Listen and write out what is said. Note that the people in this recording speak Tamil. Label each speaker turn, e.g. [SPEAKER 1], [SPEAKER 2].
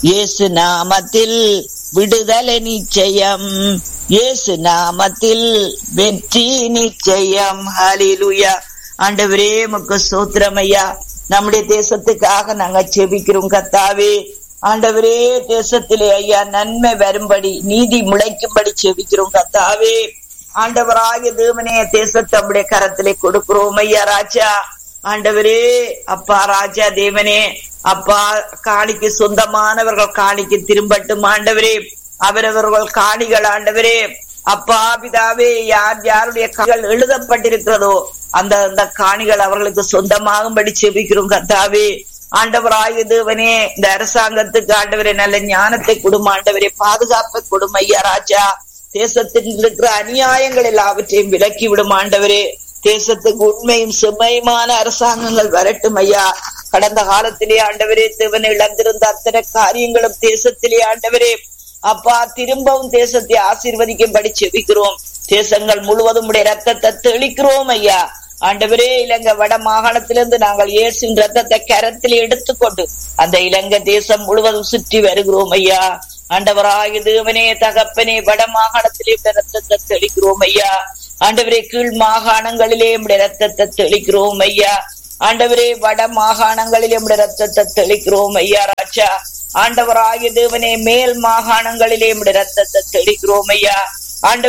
[SPEAKER 1] இயேசு நாமத்தில் விடுதலை நிச்சயம் இயேசு நாமத்தில் வெற்றி நிச்சயம் ஹalleluya ஆண்டவரே உமக்கு ஸ்தோத்திரம் ஐயா நம்முடைய தேசத்துக்காக நாங்க செபிக்கிறோம் கத்தாவே ஆண்டவரே தேசத்திலே ஐயா நன்மை வரும்படி நீதி முளைக்கும்படி செபிக்கிறோம் கத்தாவே ஆண்டவராகிய தேவனே தேசத்தை நம்முடைய கரத்திலே கொடுக்கிறோம் ஐயா ராஜா ஆண்டவரே அப்பா ராஜா தேவனே அப்பா காணிக்கு சொந்தமானவர்கள் காணிக்கு திரும்பட்டும் ஆண்டவரே அவரவர்கள் காணிகள் ஆண்டவரே அப்பா பிதாவே யார் யாருடைய காணிகள் எழுதப்பட்டிருக்கிறதோ அந்த அந்த காணிகள் அவர்களுக்கு சொந்தமாகும்படி செபிக்கிறோம் கத்தாவே ஆண்டவராய தேவனே இந்த அரசாங்கத்துக்கு ஆண்டவரே நல்ல ஞானத்தை கொடும ஆண்டவரே பாதுகாப்பை கொடும ஐயா ராஜா தேசத்தில் இருக்கிற அநியாயங்கள் எல்லாவற்றையும் விலக்கி விடும் ஆண்டவரே தேசத்துக்கு உண்மையும் செம்மையுமான அரசாங்கங்கள் வரட்டும் ஐயா கடந்த காலத்திலே ஆண்டவரே தேவன் இழந்திருந்த அத்தனை காரியங்களும் தேசத்திலே ஆண்டவரே அப்பா திரும்பவும் தேசத்தை ஆசீர்வதிக்கும்படி செபிக்கிறோம் தேசங்கள் முழுவதும் உடைய ரத்தத்தை தெளிக்கிறோம் ஐயா ஆண்டவரே இலங்கை வட மாகாணத்திலிருந்து நாங்கள் இயேசுவின் ரத்தத்தை கரத்தில் எடுத்துக்கொண்டு அந்த இலங்கை தேசம் முழுவதும் சுற்றி வருகிறோம் ஐயா ஆண்டவராய தேவனே தகப்பனே வட மாகாணத்திலே உடைய ரத்தத்தை தெளிக்கிறோம் ஐயா ஆண்டவரே கீழ் மாகாணங்களிலே உடைய ரத்தத்தை தெளிக்கிறோம் ஐயா ஆண்டவரே வட மாகாணங்களிலே உடைய ரத்தத்தை தெளிக்கிறோம் ஐயா ராஜா ஆண்டவராகிய தேவனே மேல் மாகாணங்களிலே உடைய ரத்தத்தை தெளிக்கிறோம் ஐயா ஆண்டவர்